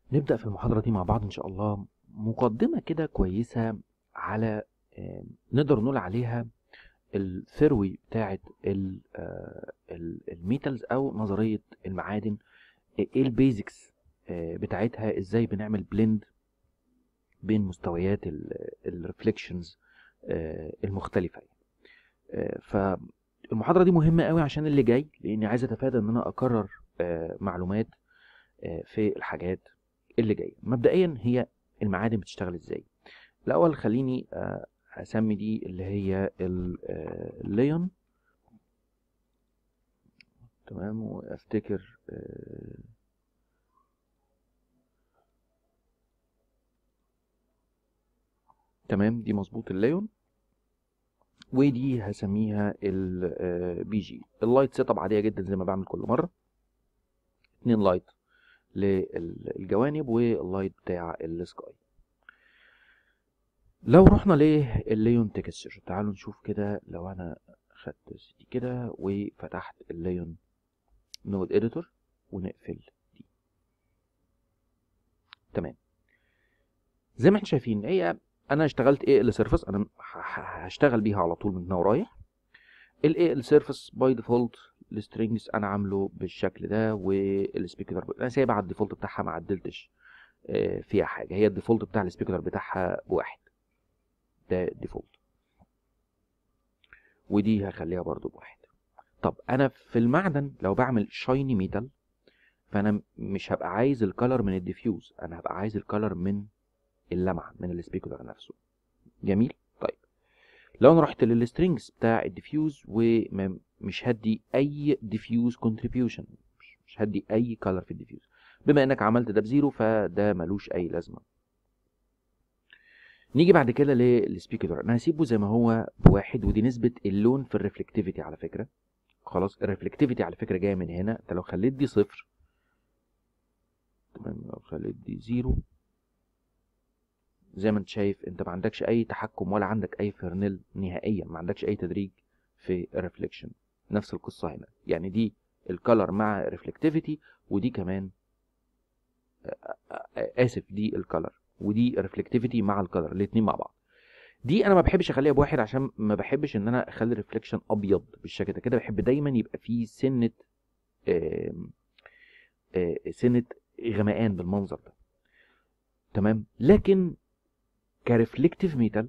نبدأ في المحاضرة دي مع بعض إن شاء الله مقدمة كده كويسة على آه، نقدر نقول عليها الثروي بتاعة ال- آه، ال- الميتالز أو نظرية المعادن إيه البيزكس آه، بتاعتها إزاي بنعمل بلند بين مستويات الريفليكشنز المختلفة آه، فالمحاضرة دي مهمة قوي عشان اللي جاي لأني عايز أتفادى إن أنا أكرر آه، معلومات آه، في الحاجات اللي جايه مبدئيا هي المعادن بتشتغل ازاي الاول خليني آه، اسمي دي اللي هي ال- آه، الليون تمام وافتكر آه، تمام دي مظبوط الليون ودي هسميها البي جي اللايت سيت اب عاديه جدا زي ما بعمل كل مره اتنين لايت للجوانب واللايت بتاع السكاي لو رحنا للليون تكستشر تعالوا نشوف كده لو انا خدت دي كده وفتحت الليون نود اديتور ونقفل دي تمام زي ما احنا شايفين هي انا اشتغلت ايه ال سيرفيس انا ه- ه- هشتغل بيها على طول من هنا ورايح الايه ال سيرفيس باي ديفولت السترينجز انا عامله بالشكل ده والسبيكولر انا سايبها على الديفولت بتاعها ما عدلتش آه، فيها حاجه هي الديفولت بتاع السبيكولر بتاعها بواحد ده الديفولت ودي هخليها برضو بواحد طب انا في المعدن لو بعمل شايني ميتال فانا مش هبقى عايز الكالر من الديفيوز انا هبقى عايز الكالر من اللمعه من السبيكولر نفسه جميل طيب لو انا رحت للسترينجز بتاع الديفيوز ومش هدي اي ديفيوز كونتريبيوشن مش هدي اي كالر في الديفيوز بما انك عملت ده بزيرو فده ملوش اي لازمه نيجي بعد كده للسبيكولر انا هسيبه زي ما هو بواحد ودي نسبه اللون في الريفلكتيفيتي على فكره خلاص الريفلكتيفيتي على فكره جايه من هنا انت لو خليت دي صفر تمام لو خليت دي زيرو زي ما انت شايف انت ما عندكش اي تحكم ولا عندك اي فرنل نهائيا ما عندكش اي تدريج في الريفليكشن نفس القصه هنا يعني دي الكالر مع ريفلكتيفيتي ودي كمان آه، آه، اسف دي الكالر ودي ريفلكتيفيتي مع الكالر الاثنين مع بعض دي انا ما بحبش اخليها بواحد عشان ما بحبش ان انا اخلي الريفليكشن ابيض بالشكل ده كده بحب دايما يبقى فيه سنه آم، آه، سنه غمقان بالمنظر ده تمام لكن كريفلكتيف ميتال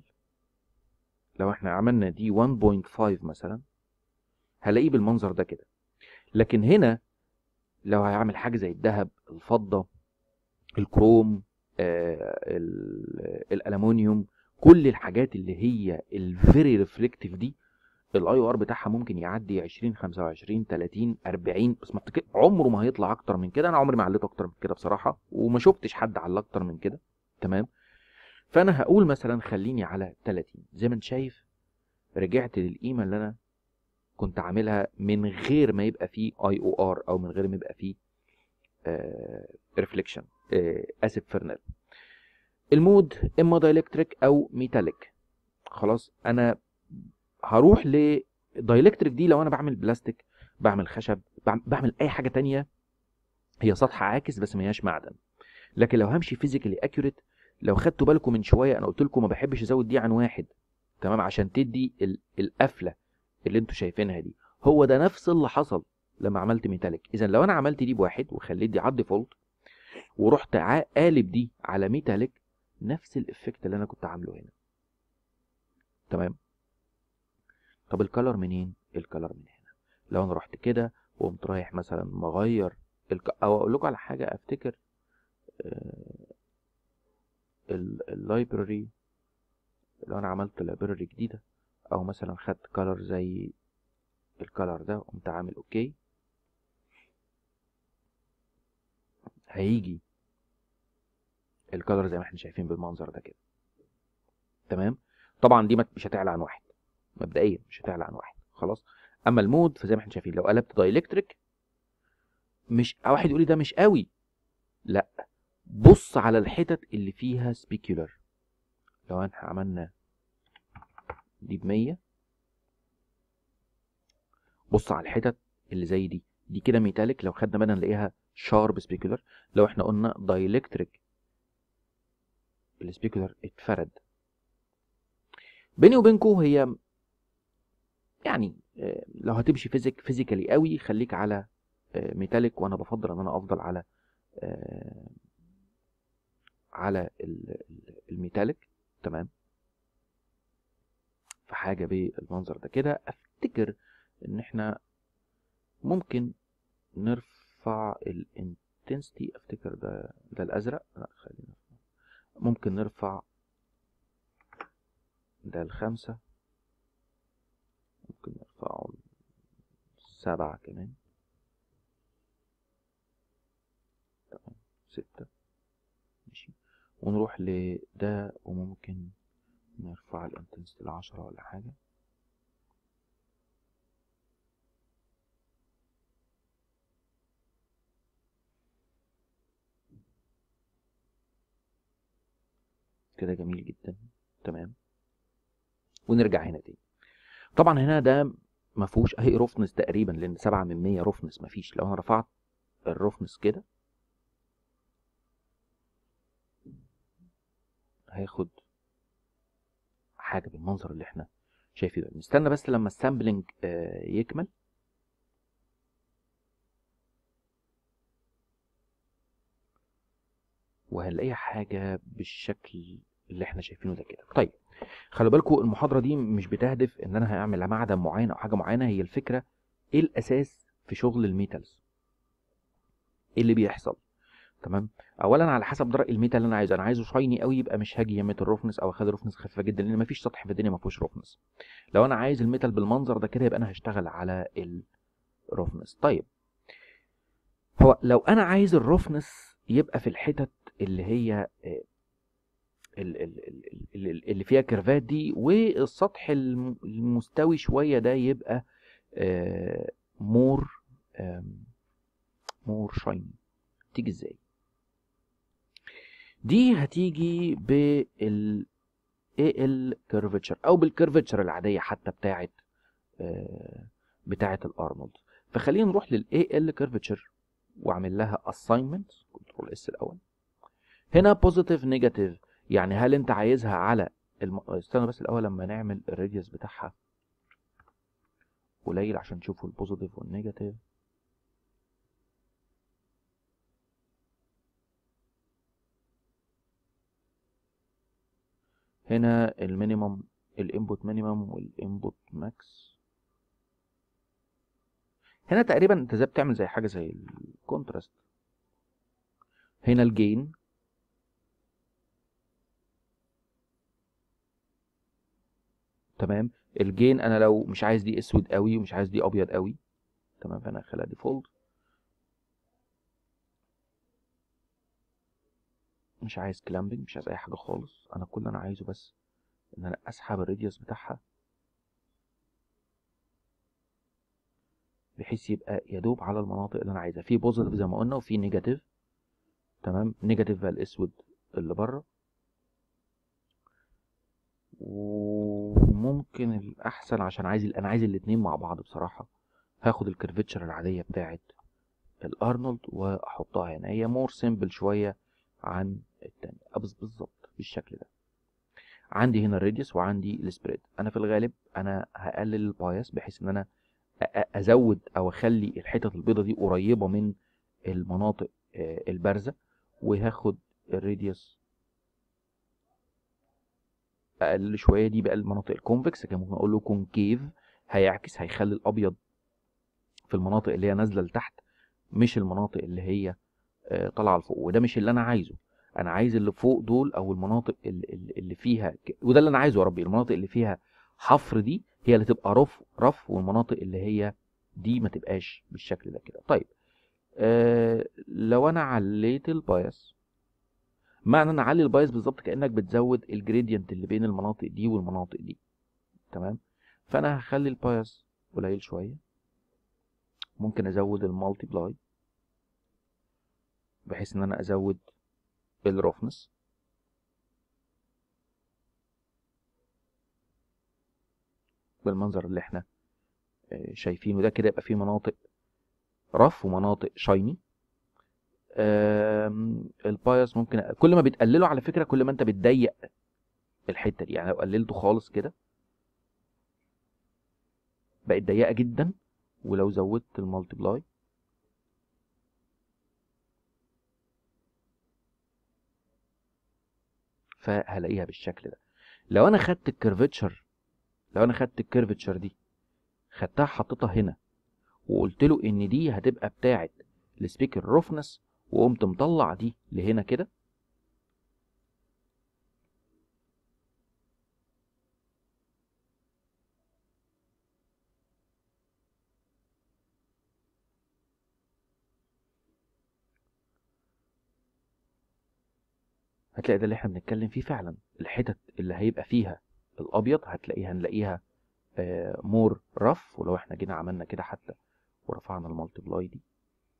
لو احنا عملنا دي 1.5 مثلا هلاقيه بالمنظر ده كده لكن هنا لو هعمل حاجه زي الذهب الفضه الكروم آه ال- الالومنيوم كل الحاجات اللي هي الفيري ريفلكتيف دي الاي او ار بتاعها ممكن يعدي 20 25 30 40 بس ما افتكر عمره ما هيطلع اكتر من كده انا عمري ما عليته اكتر من كده بصراحه وما شفتش حد على اكتر من كده تمام فانا هقول مثلا خليني على 30 زي ما انت شايف رجعت للقيمه اللي انا كنت عاملها من غير ما يبقى فيه اي او ار او من غير ما يبقى فيه ريفليكشن اسف فرنل المود اما دايلكتريك او ميتاليك خلاص انا هروح ل دايلكتريك دي لو انا بعمل بلاستيك بعمل خشب بعم- بعمل اي حاجه تانية هي سطح عاكس بس ما هياش معدن لكن لو همشي فيزيكالي اكيوريت لو خدتوا بالكم من شويه انا قلت لكم ما بحبش ازود دي عن واحد تمام عشان تدي ال- القفله اللي انتوا شايفينها دي هو ده نفس اللي حصل لما عملت ميتاليك اذا لو انا عملت دي بواحد وخليت دي على الديفولت ورحت عا- قالب دي على ميتاليك نفس الافكت اللي انا كنت عامله هنا تمام طب الكلر منين الكلر من هنا لو انا رحت كده وقمت رايح مثلا مغير الك... او اقول لكم على حاجه افتكر اللايبراري لو انا عملت لايبراري جديده او مثلا خدت كلر زي الكلر ده وقمت عامل اوكي هيجي الكلر زي ما احنا شايفين بالمنظر ده كده تمام طبعا دي ما- مش هتعلى عن واحد مبدئيا مش هتعلى عن واحد خلاص اما المود فزي ما احنا شايفين لو قلبت دايلكتريك مش واحد يقول لي ده مش قوي لا بص على الحتت اللي فيها سبيكولر لو احنا عملنا دي بمية بص على الحتت اللي زي دي دي كده ميتاليك لو خدنا بالنا نلاقيها شارب سبيكولر لو احنا قلنا دايلكتريك السبيكولر اتفرد بيني وبينكم هي يعني آه، لو هتمشي فيزيك فيزيكالي قوي خليك على ميتاليك وانا بفضل ان انا افضل على آه، على ال- ال- الميتاليك تمام في حاجه بالمنظر ده كده افتكر ان احنا ممكن نرفع الانتنسيتي افتكر ده ده الازرق لا خلينا ممكن نرفع ده الخمسة ممكن نرفعه سبعة كمان تمام ستة ماشي ونروح لده وممكن نرفع الانتنسيتي لعشرة ولا حاجة كده جميل جدا تمام ونرجع هنا تاني طبعا هنا ده ما فيهوش اهي رفنس تقريبا لان 7 من 100 رفنس ما فيش لو انا رفعت الرفنس كده هياخد حاجه بالمنظر اللي احنا شايفينه ده نستنى بس لما السامبلنج آه، يكمل وهنلاقيها حاجه بالشكل اللي احنا شايفينه ده كده طيب خلي بالكم المحاضره دي مش بتهدف ان انا هعمل معدن معين او حاجه معينه هي الفكره ايه الاساس في شغل الميتالز ايه اللي بيحصل تمام اولا على حسب درجه الميتال اللي انا عايزه انا عايزه شايني قوي يبقى مش هاجي يمة الرفنس او اخد رفنس خفيفه جدا لان مفيش سطح في الدنيا ما فيهوش رفنس لو انا عايز الميتال بالمنظر ده كده يبقى انا هشتغل على الرفنس طيب هو لو انا عايز الرفنس يبقى في الحتت اللي هي آه، ال- ال- ال- ال- اللي فيها كيرفات دي والسطح الم- المستوي شويه ده يبقى مور مور شايني تيجي ازاي دي هتيجي بال ال curvature او بالكيرفتشر العاديه حتى بتاعه آه، بتاعه الارنولد فخلينا نروح لل ال curvature واعمل لها assignment كنترول اس الاول هنا بوزيتيف نيجاتيف يعني هل انت عايزها على الم... استنى بس الاول لما نعمل الراديوس بتاعها قليل عشان تشوفوا البوزيتيف والنيجاتيف هنا المينيمم الانبوت مينيمم والانبوت ماكس هنا تقريبا انت زي بتعمل زي حاجه زي الكونتراست هنا الجين تمام الجين انا لو مش عايز دي اسود قوي ومش عايز دي ابيض قوي تمام فانا هخليها ديفولت مش عايز كلامبنج مش عايز اي حاجه خالص انا كل اللي انا عايزه بس ان انا اسحب الراديوس بتاعها بحيث يبقى يدوب على المناطق اللي انا عايزها في بوزيتيف زي ما قلنا وفي نيجاتيف تمام نيجاتيف بقى الاسود اللي بره وممكن الاحسن عشان عايز انا عايز الاتنين مع بعض بصراحه هاخد الكيرفتشر العاديه بتاعه الارنولد واحطها هنا هي مور سيمبل شويه عن التانية أبز بالظبط بالشكل ده عندي هنا الراديوس وعندي السبريد انا في الغالب انا هقلل البايس بحيث ان انا أ- أ- ازود او اخلي الحتت البيضة دي قريبة من المناطق آه، البارزة وهاخد الراديوس اقلل شوية دي بقى المناطق الكونفكس كان ممكن اقول له كونكيف هيعكس هيخلي الابيض في المناطق اللي هي نازلة لتحت مش المناطق اللي هي آه، طالعة لفوق وده مش اللي انا عايزه انا عايز اللي فوق دول او المناطق اللي, اللي فيها ك- وده اللي انا عايزه يا ربي المناطق اللي فيها حفر دي هي اللي تبقى رف رف والمناطق اللي هي دي ما تبقاش بالشكل ده كده طيب آه لو انا عليت البايس معنى ان اعلي البايس بالظبط كانك بتزود الجريدينت اللي بين المناطق دي والمناطق دي تمام فانا هخلي البايس قليل شويه ممكن ازود المالتيبلاي بحيث ان انا ازود الرفنس بالمنظر اللي احنا آه، شايفينه ده كده يبقى فيه مناطق رف ومناطق شايني آم، البايس ممكن كل ما بتقلله على فكره كل ما انت بتضيق الحته دي يعني لو قللته خالص كده بقت ضيقه جدا ولو زودت المالتيبلاي فهلاقيها بالشكل ده لو انا خدت الكيرفتشر لو انا خدت الكيرفتشر دي خدتها حطيتها هنا وقلت له ان دي هتبقى بتاعه السبيكر روفنس وقمت مطلع دي لهنا كده هتلاقي ده اللي احنا بنتكلم فيه فعلا الحتت اللي هيبقى فيها الابيض هتلاقيها هنلاقيها مور رف ولو احنا جينا عملنا كده حتى ورفعنا المالتيبلاي دي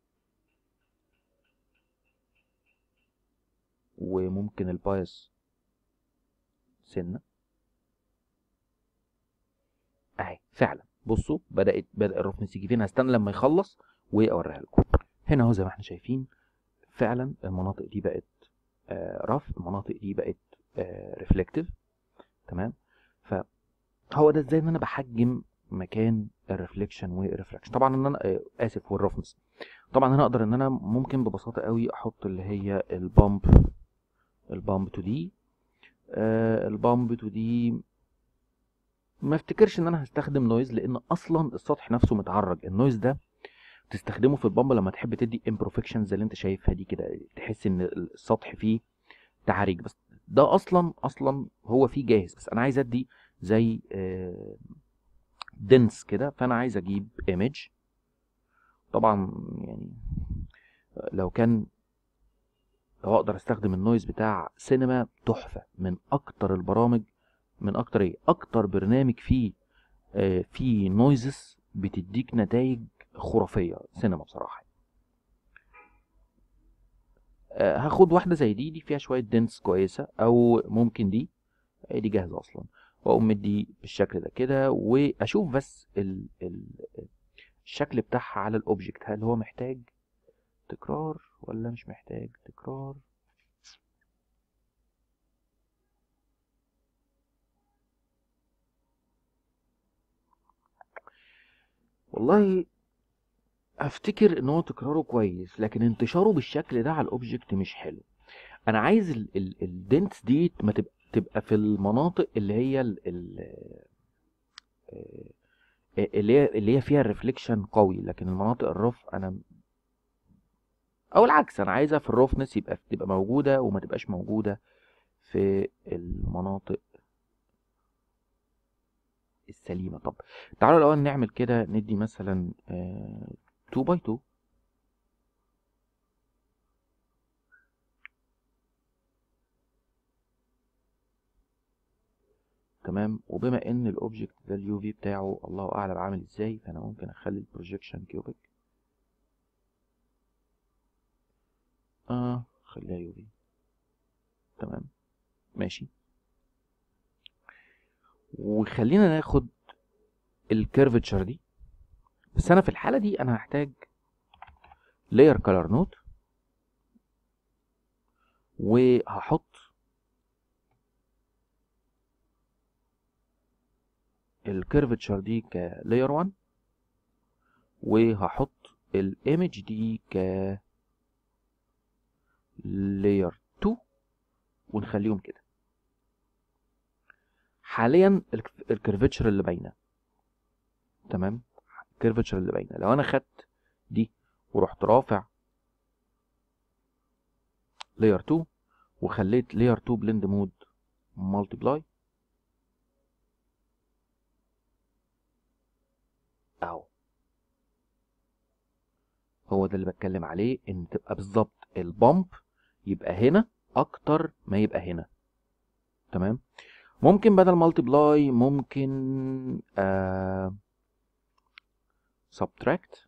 وممكن البايس سنة اهي فعلا بصوا بدأت بدأ الرفنس يجي فين هستنى لما يخلص واوريها لكم هنا اهو زي ما احنا شايفين فعلا المناطق دي بقت آه رف المناطق دي بقت آه ريفلكتيف تمام فهو ده ازاي ان انا بحجم مكان الريفليكشن والريفراكشن طبعا ان انا آه اسف والرفنس طبعا انا اقدر ان انا ممكن ببساطه قوي احط اللي هي البامب البامب تو دي آه البامب تو دي ما افتكرش ان انا هستخدم نويز لان اصلا السطح نفسه متعرج النويز ده تستخدمه في البامب لما تحب تدي امبروفيكشنز اللي انت شايفها دي كده تحس ان السطح فيه تعريج بس ده اصلا اصلا هو فيه جاهز بس انا عايز ادي زي دنس كده فانا عايز اجيب ايمج طبعا يعني لو كان لو اقدر استخدم النويز بتاع سينما تحفه من اكتر البرامج من اكتر ايه اكتر برنامج فيه آه فيه نويزز بتديك نتائج خرافيه سينما بصراحه آه هاخد واحده زي دي دي فيها شويه دنس كويسه او ممكن دي دي جاهزه اصلا واقوم مدي بالشكل ده كده واشوف بس ال ال الشكل بتاعها على الاوبجكت هل هو محتاج تكرار ولا مش محتاج تكرار والله افتكر ان هو تكراره كويس لكن انتشاره بالشكل ده على الاوبجكت مش حلو انا عايز الدنتس دي ما تبقى تبقى في المناطق اللي هي ال ال اللي هي اللي هي فيها الريفليكشن قوي لكن المناطق الرف انا او العكس انا عايزها في الرفنس يبقى تبقى موجوده وما تبقاش موجوده في المناطق السليمه طب تعالوا الاول نعمل كده ندي مثلا 2 باي 2 تمام وبما ان الاوبجكت ده اليو في بتاعه الله اعلم عامل ازاي فانا ممكن اخلي البروجيكشن كيوبيك اه خليها يو في تمام ماشي وخلينا ناخد الكيرفتشر دي بس انا في الحاله دي انا هحتاج layer color node وهحط الكيرفتشر دي كلاير 1 وهحط الايمج دي ك لاير 2 ونخليهم كده حاليا الكيرفتشر اللي باينه تمام الكيرفتشر اللي باينه لو انا خدت دي ورحت رافع لاير 2 وخليت لاير 2 بلند مود مالتيبلاي اهو هو ده اللي بتكلم عليه ان تبقى بالظبط البامب يبقى هنا اكتر ما يبقى هنا تمام ممكن بدل مالتيبلاي ممكن آه subtract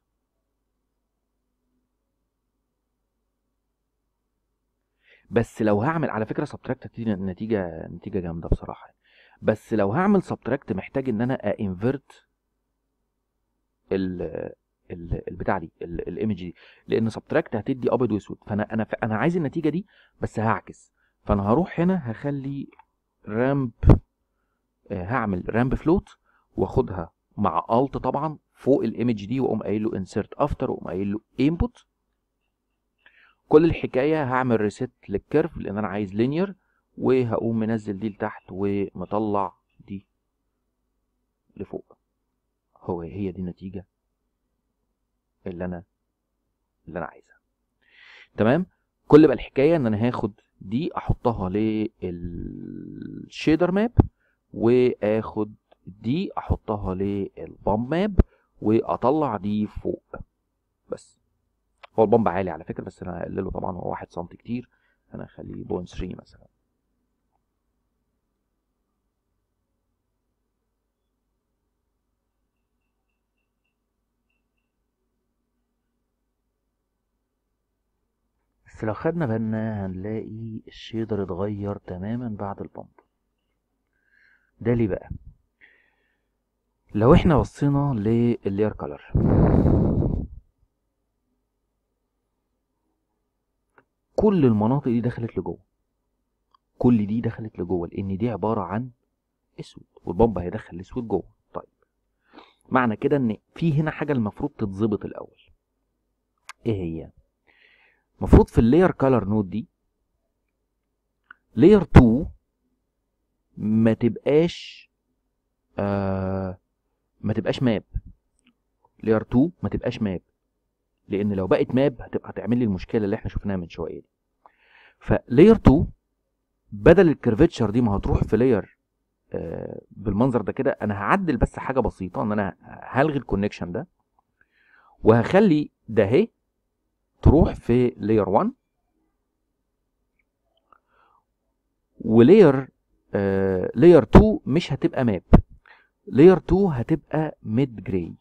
بس لو هعمل على فكره سبتراكت هتدي نتيجه نتيجه جامده بصراحه بس لو هعمل سبتراكت محتاج ان انا انفرت ال- البتاع دي ال- الايمج دي لان سبتراكت هتدي ابيض واسود فانا انا انا عايز النتيجه دي بس هعكس فانا هروح هنا هخلي رامب آه، هعمل رامب فلوت واخدها مع الت طبعا فوق الايمج دي واقوم قايل له انسرت افتر واقوم قايل له انبوت كل الحكايه هعمل ريست للكيرف لان انا عايز لينير وهقوم منزل دي لتحت ومطلع دي لفوق هو هي دي النتيجه اللي انا اللي انا عايزها تمام كل بقى الحكايه ان انا هاخد دي احطها للشيدر ماب واخد دي احطها للبامب ماب واطلع دي فوق بس هو البامب عالي على فكره بس انا هقلله طبعا هو 1 سم كتير انا هخليه 0.3 مثلا بس لو خدنا بالنا هنلاقي الشيدر اتغير تماما بعد البامب ده ليه بقى لو احنا بصينا لللير كولر كل المناطق دي دخلت لجوه كل دي دخلت لجوه لان دي عباره عن اسود والبامب هيدخل الاسود جوه طيب معنى كده ان في هنا حاجه المفروض تتظبط الاول ايه هي المفروض في اللاير كولر نود دي لاير 2 ما تبقاش آه ما تبقاش ماب لاير 2 ما تبقاش ماب لان لو بقت ماب هتبقى هتعمل لي المشكله اللي احنا شفناها من شويه دي فلاير 2 بدل الكيرفتشر دي ما هتروح في لاير آه بالمنظر ده كده انا هعدل بس حاجه بسيطه ان انا هلغي الكونكشن ده وهخلي ده اهي تروح في لاير 1 ولاير آه لاير 2 مش هتبقى ماب لاير 2 هتبقى ميد جراي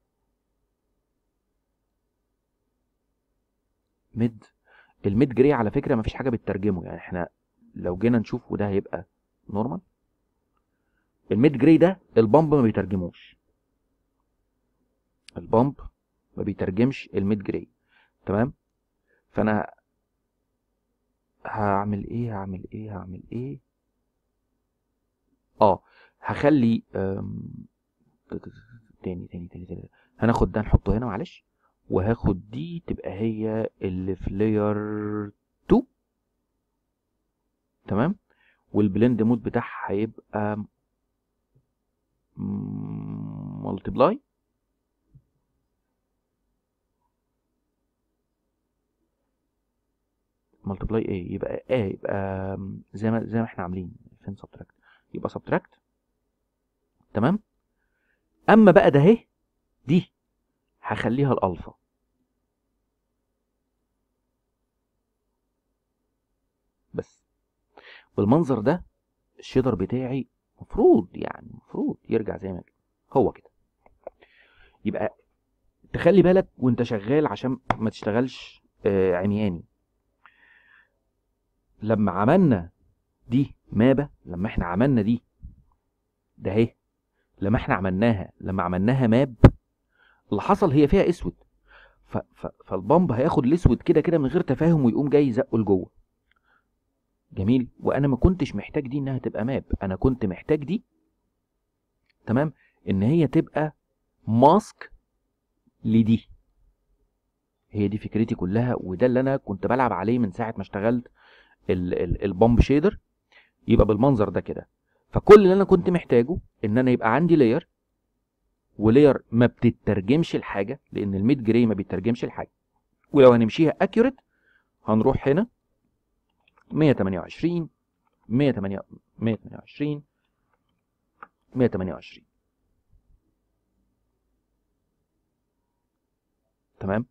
ميد الميد جراي على فكره مفيش حاجه بتترجمه يعني احنا لو جينا نشوف وده هيبقى نورمال الميد جراي ده البامب ما بيترجموش البامب ما بيترجمش الميد جراي تمام فانا هعمل ايه هعمل ايه هعمل ايه اه هخلي أم... تاني تاني تاني تاني هناخد ده نحطه هنا معلش وهاخد دي تبقى هي اللي في لاير 2 تمام والبلند مود بتاعها هيبقى ملتبلاي ملتبلاي ايه يبقى ايه يبقى زي ما زي ما احنا عاملين فين سبتراكت يبقى سبتراكت تمام اما بقى ده اهي دي هخليها الالفا بس بالمنظر ده الشيدر بتاعي مفروض يعني مفروض يرجع زي ما كده هو كده يبقى تخلي بالك وانت شغال عشان ما تشتغلش آه عمياني لما عملنا دي مابة لما احنا عملنا دي ده اهي لما احنا عملناها لما عملناها ماب اللي حصل هي فيها اسود ف ف فالبامب هياخد الاسود كده كده من غير تفاهم ويقوم جاي يزقه لجوه جميل وانا ما كنتش محتاج دي انها تبقى ماب انا كنت محتاج دي تمام ان هي تبقى ماسك لدي هي دي فكرتي كلها وده اللي انا كنت بلعب عليه من ساعه ما اشتغلت البامب شيدر يبقى بالمنظر ده كده فكل اللي انا كنت محتاجه ان انا يبقى عندي لاير ولاير ما بتترجمش الحاجه لان الميد جراي ما بيترجمش الحاجه ولو هنمشيها اكيوريت هنروح هنا 128 128 128 تمام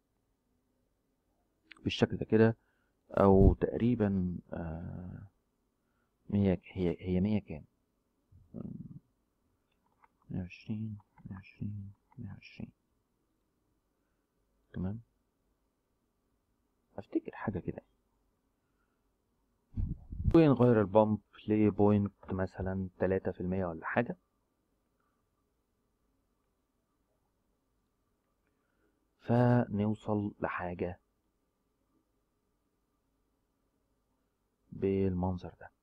بالشكل ده كده او تقريبا آه مية هي هي مية كام مية وعشرين مية وعشرين مية وعشرين تمام افتكر حاجة كده ونغير البامب لبوينت مثلا تلاتة في المية ولا حاجة فنوصل لحاجة بالمنظر ده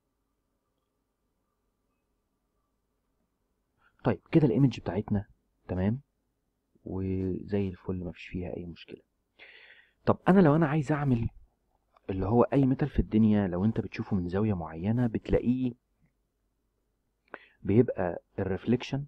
طيب كده الايمج بتاعتنا تمام وزي الفل مفيش فيها اي مشكله طب انا لو انا عايز اعمل اللي هو اي ميتال في الدنيا لو انت بتشوفه من زاويه معينه بتلاقيه بيبقى الريفليكشن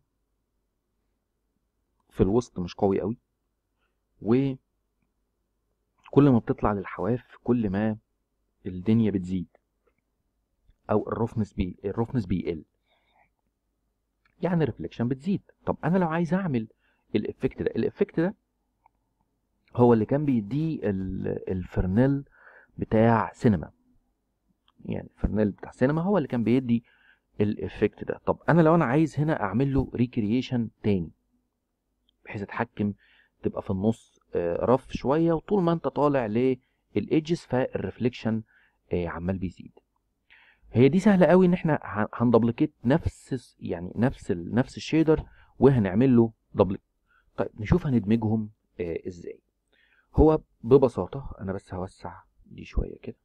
في الوسط مش قوي قوي وكل ما بتطلع للحواف كل ما الدنيا بتزيد او الرفنس بي الرفنس بيقل يعني الريفليكشن بتزيد طب انا لو عايز اعمل الافكت ده الافكت ده هو اللي كان بيديه الفرنيل بتاع سينما يعني الفرنيل بتاع سينما هو اللي كان بيدي الافكت ده طب انا لو انا عايز هنا اعمل له ريكرييشن تاني بحيث اتحكم تبقى في النص رف شويه وطول ما انت طالع للايدجز فالريفليكشن عمال بيزيد هي دي سهله قوي ان احنا هندبلكيت نفس يعني نفس ال نفس الشيدر وهنعمل له دبل طيب نشوف هندمجهم آه ازاي هو ببساطه انا بس هوسع دي شويه كده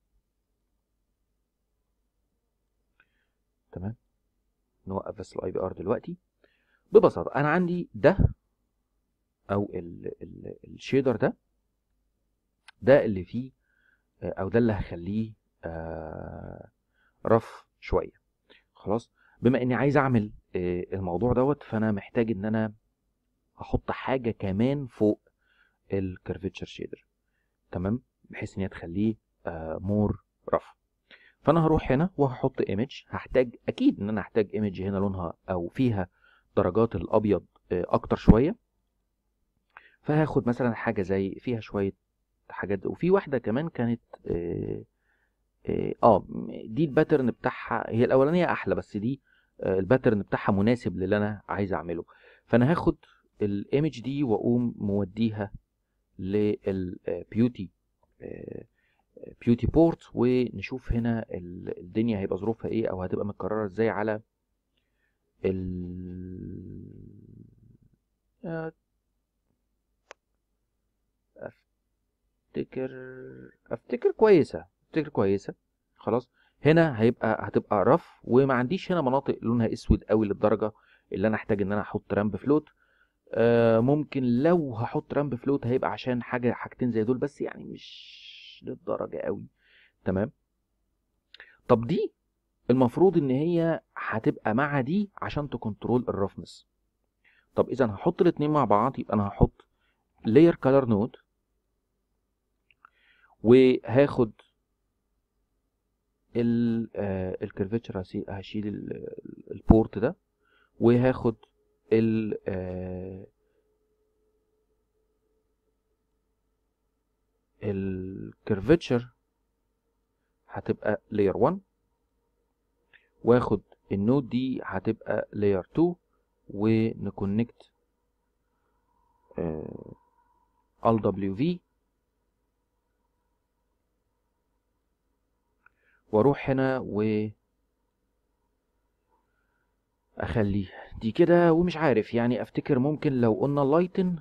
تمام نوقف بس الاي بي ار دلوقتي ببساطه انا عندي ده او ال ال الشيدر ده ده اللي فيه آه او ده اللي هخليه آه رف شويه خلاص بما اني عايز اعمل الموضوع دوت فانا محتاج ان انا احط حاجه كمان فوق الكيرفتشر شيدر تمام بحيث ان هي تخليه مور رف فانا هروح هنا وهحط ايمج هحتاج اكيد ان انا هحتاج ايمج هنا لونها او فيها درجات الابيض اكتر شويه فهاخد مثلا حاجه زي فيها شويه حاجات وفي واحده كمان كانت اه دي الباترن بتاعها هي الاولانيه احلى بس دي الباترن بتاعها مناسب للي انا عايز اعمله فانا هاخد الايمج دي واقوم موديها للبيوتي بيوتي بورت ونشوف هنا الدنيا هيبقى ظروفها ايه او هتبقى متكرره ازاي على ال افتكر افتكر كويسه افتكر كويسه خلاص هنا هيبقى هتبقى رف وما عنديش هنا مناطق لونها اسود قوي للدرجه اللي انا احتاج ان انا احط رامب فلوت آه ممكن لو هحط رامب فلوت هيبقى عشان حاجه حاجتين زي دول بس يعني مش للدرجه قوي تمام طب دي المفروض ان هي هتبقى مع دي عشان تكنترول الرفنس طب اذا هحط الاثنين مع بعض يبقى انا هحط layer color node وهاخد الكيرفتشر هشيل البورت ده وهاخد ال الكيرفتشر هتبقى layer 1 واخد النود دي هتبقى layer 2 ونكونكت ال دبليو في واروح هنا و اخليه دي كده ومش عارف يعني افتكر ممكن لو قلنا لايتن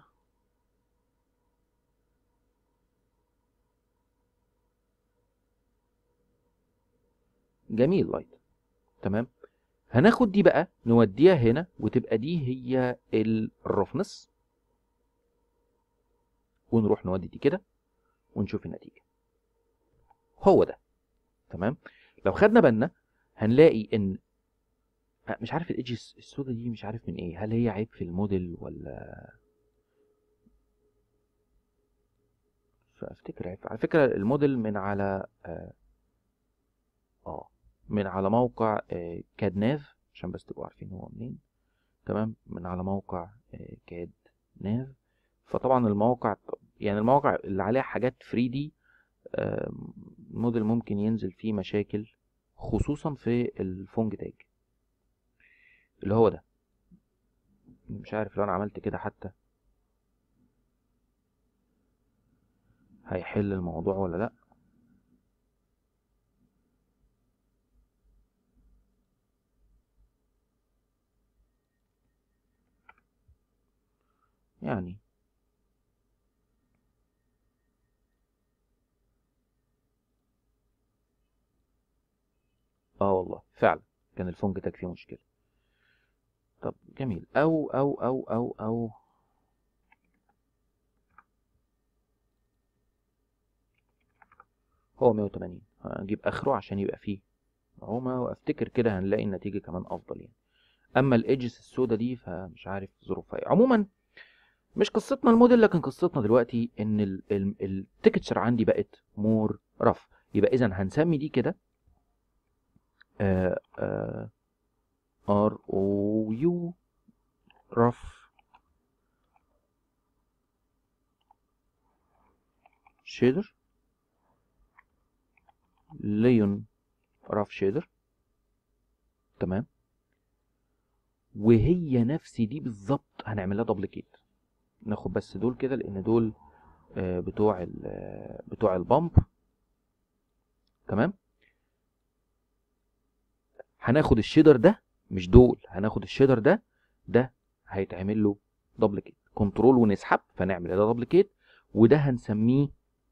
جميل لايت تمام هناخد دي بقى نوديها هنا وتبقى دي هي الرفنس ونروح نودي دي كده ونشوف النتيجة هو ده تمام لو خدنا بالنا هنلاقي ان مش عارف الايدج السوداء دي مش عارف من ايه هل هي عيب في الموديل ولا فافتكر عيب على فكرة الموديل من على اه, آه من على موقع آه كاد ناف عشان بس تبقوا عارفين هو منين تمام من على موقع آه كاد ناف فطبعا المواقع يعني المواقع اللي عليها حاجات فري دي الموديل ممكن ينزل فيه مشاكل خصوصا في الفونج تاج اللي هو ده مش عارف لو انا عملت كده حتى هيحل الموضوع ولا لا يعني اه والله فعلا كان الفونج تاج فيه مشكله طب جميل او او او او او هو 180 هنجيب اخره عشان يبقى فيه معومه وافتكر كده هنلاقي النتيجه كمان افضل يعني اما الايدجز السودا دي فمش عارف ظروفها ايه عموما مش قصتنا الموديل لكن قصتنا دلوقتي ان التكتشر عندي بقت مور رف يبقى اذا هنسمي دي كده ار او يو رف شيدر ليون رف شيدر تمام وهي نفس دي بالظبط هنعملها دوبليكيت ناخد بس دول كده لان دول آه، بتوع ال آه، بتوع البامب تمام هناخد الشيدر ده مش دول هناخد الشيدر ده ده هيتعمل له دوبليكيت كنترول ونسحب فنعمل ده دوبليكيت وده هنسميه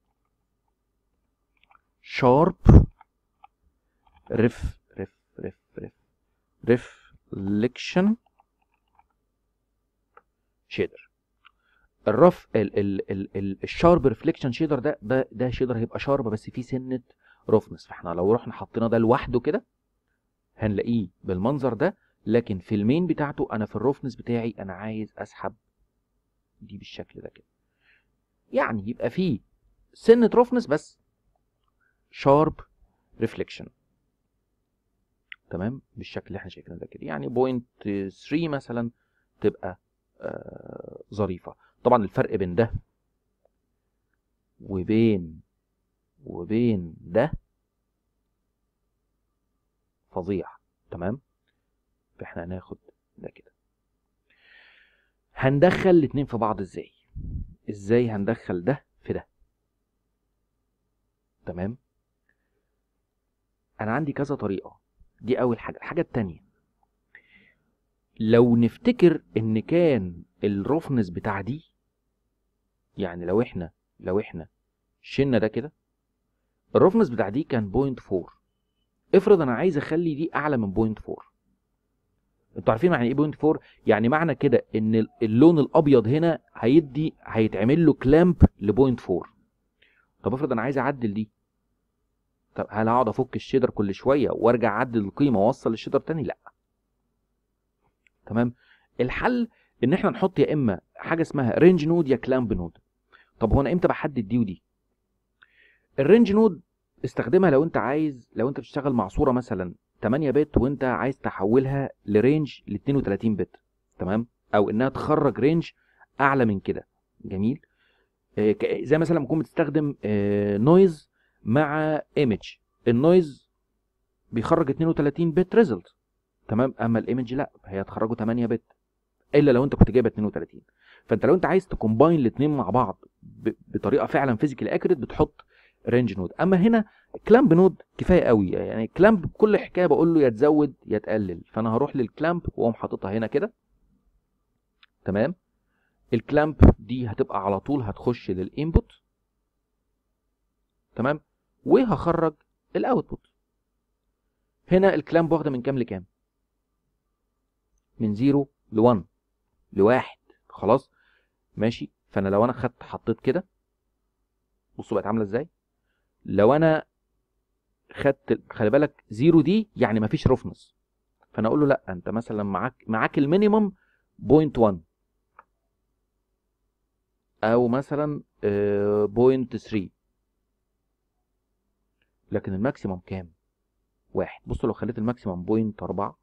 شارب ريف ريف ريف ريف ريفليكشن شيدر الرف ال ال ال ال الشارب ريفليكشن شيدر ده ده ده شيدر هيبقى شارب بس فيه سنه رفنس فاحنا لو رحنا حطينا ده لوحده كده هنلاقيه بالمنظر ده لكن في المين بتاعته انا في الرفنس بتاعي انا عايز اسحب دي بالشكل ده كده يعني يبقى فيه سنه رفنس بس شارب ريفليكشن تمام بالشكل اللي احنا شايفينه ده كده يعني بوينت 3 مثلا تبقى آه ظريفه طبعا الفرق بين ده وبين وبين ده فظيع تمام فاحنا هناخد ده كده هندخل الاتنين في بعض ازاي ازاي هندخل ده في ده تمام انا عندي كذا طريقه دي اول حاجه الحاجه التانية لو نفتكر ان كان الرفنس بتاع دي يعني لو احنا لو احنا شلنا ده كده الرفنس بتاع دي كان بوينت 4 افرض انا عايز اخلي دي اعلى من بوينت 4 انتوا عارفين معنى ايه بوينت 4 يعني معنى كده ان اللون الابيض هنا هيدي هيتعمل له كلامب لبوينت 4 طب افرض انا عايز اعدل دي طب هل هقعد افك الشيدر كل شويه وارجع اعدل القيمه واوصل للشيدر تاني لا تمام الحل ان احنا نحط يا اما حاجه اسمها رينج نود يا كلامب نود طب هو انا امتى بحدد دي ودي الرينج نود استخدمها لو انت عايز لو انت بتشتغل مع صوره مثلا 8 بت وانت عايز تحولها لرينج ل 32 بت تمام او انها تخرج رينج اعلى من كده جميل آه زي مثلا لما تكون بتستخدم آه نويز مع ايمج النويز بيخرج 32 بت ريزلت تمام اما الايمج لا هي هتخرجه 8 بت الا لو انت كنت جايبها 32 فانت لو انت عايز تكومباين الاثنين مع بعض بطريقه فعلا فيزيكال اكيوريت بتحط رينج نود اما هنا كلامب نود كفايه قوي يعني كلامب كل حكايه بقول له يا تزود يا تقلل فانا هروح للكلامب واقوم حاططها هنا كده تمام الكلامب دي هتبقى على طول هتخش للانبوت تمام وهخرج الاوتبوت هنا الكلامب واخده من كام لكام من 0 ل 1 لواحد خلاص ماشي فانا لو انا خدت حطيت كده بصوا بقت عامله ازاي لو انا خدت خلي بالك زيرو دي يعني مفيش رفنس فانا اقول له لا انت مثلا معاك معاك المينيمم بوينت 1 او مثلا بوينت 3 لكن الماكسيمم كام واحد بصوا لو خليت الماكسيمم بوينت 4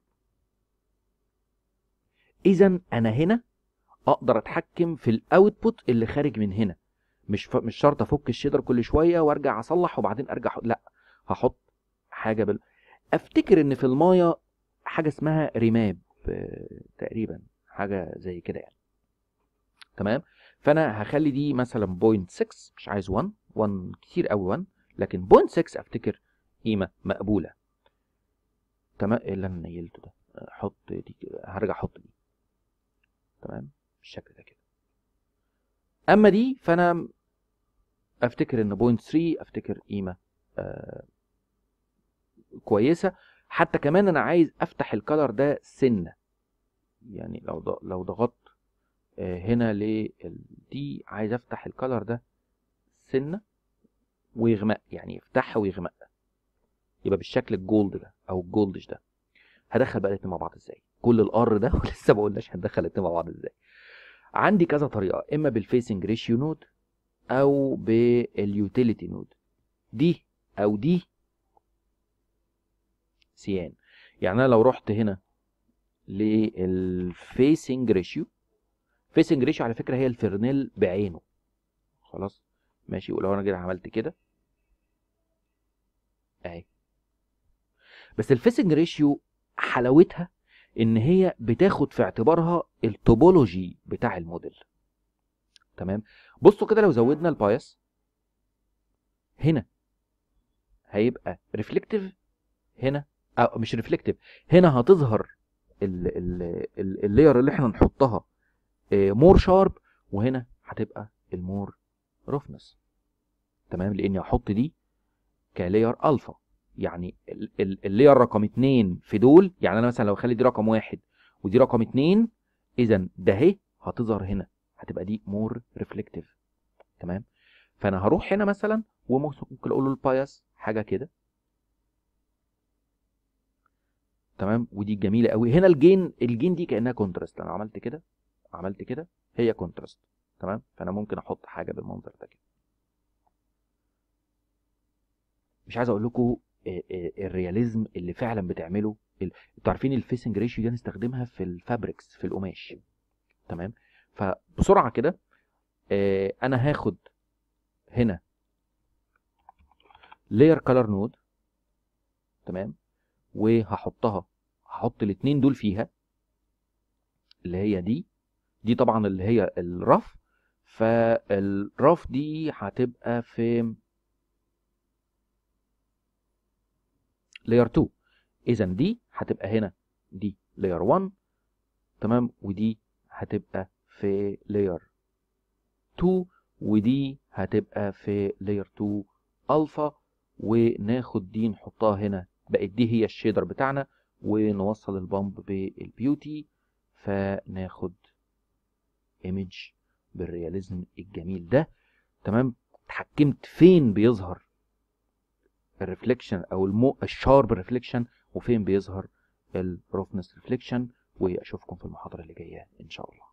اذا انا هنا اقدر اتحكم في الاوتبوت اللي خارج من هنا مش ف... مش شرط افك الشيدر كل شويه وارجع اصلح وبعدين ارجع حط... لا هحط حاجه بال... افتكر ان في المايه حاجه اسمها ريماب تقريبا حاجه زي كده يعني تمام فانا هخلي دي مثلا بوينت 6 مش عايز 1 1 كتير قوي 1 لكن بوينت 6 افتكر قيمه مقبوله تمام ايه اللي انا نيلته ده حط دي هرجع احط دي تمام بالشكل ده كده اما دي فانا افتكر ان بوينت 3 افتكر قيمه آه كويسه حتى كمان انا عايز افتح الكلر ده سنه يعني لو ض- لو ضغطت آه، هنا للدي عايز افتح الكلر ده سنه ويغمق يعني يفتحها ويغمق يبقى بالشكل الجولد ده او الجولدش ده هدخل بقى الاتنين مع بعض ازاي كل الار ده ولسه ما قلناش هندخل الاتنين مع بعض ازاي عندي كذا طريقه اما بالفيسنج ريشيو نود او باليوتيليتي نود دي او دي سيان يعني انا لو رحت هنا للفيسنج ريشيو فيسنج ريشيو على فكره هي الفرنيل بعينه خلاص ماشي ولو انا كده عملت كده اهي بس الفيسنج ريشيو حلاوتها ان هي بتاخد في اعتبارها التوبولوجي بتاع الموديل تمام بصوا كده لو زودنا البايس هنا هيبقى ريفلكتيف هنا أو مش ريفلكتيف هنا هتظهر ال- ال- ال- اللاير اللي احنا نحطها مور شارب وهنا هتبقى المور روفنس تمام لاني هحط دي كلاير الفا يعني ال- ال- اللاير رقم اتنين في دول يعني انا مثلا لو اخلي دي رقم واحد ودي رقم اتنين اذا ده اهي هتظهر هنا هتبقى دي مور ريفلكتيف تمام فانا هروح هنا مثلا وممكن اقول له البايس حاجه كده تمام ودي جميله قوي هنا الجين الجين دي كانها كونتراست انا عملت كده عملت كده هي كونتراست تمام فانا ممكن احط حاجه بالمنظر ده كده مش عايز اقول لكم الرياليزم اللي فعلا بتعمله ال- انتوا عارفين الفيسنج ريشيو دي نستخدمها في الفابريكس في القماش تمام فبسرعه كده آه، انا هاخد هنا لاير كلر نود تمام وهحطها هحط الاتنين دول فيها اللي هي دي دي طبعا اللي هي الرف فالرف دي هتبقى في لاير 2 اذا دي هتبقى هنا دي لاير 1 تمام ودي هتبقى في لاير 2 ودي هتبقى في لاير 2 الفا وناخد دي نحطها هنا بقت دي هي الشيدر بتاعنا ونوصل البامب بالبيوتي فناخد ايمج بالرياليزم الجميل ده تمام اتحكمت فين بيظهر الريفليكشن او المو الشارب ريفليكشن وفين بيظهر الروفنس ريفليكشن واشوفكم في المحاضره اللي جايه ان شاء الله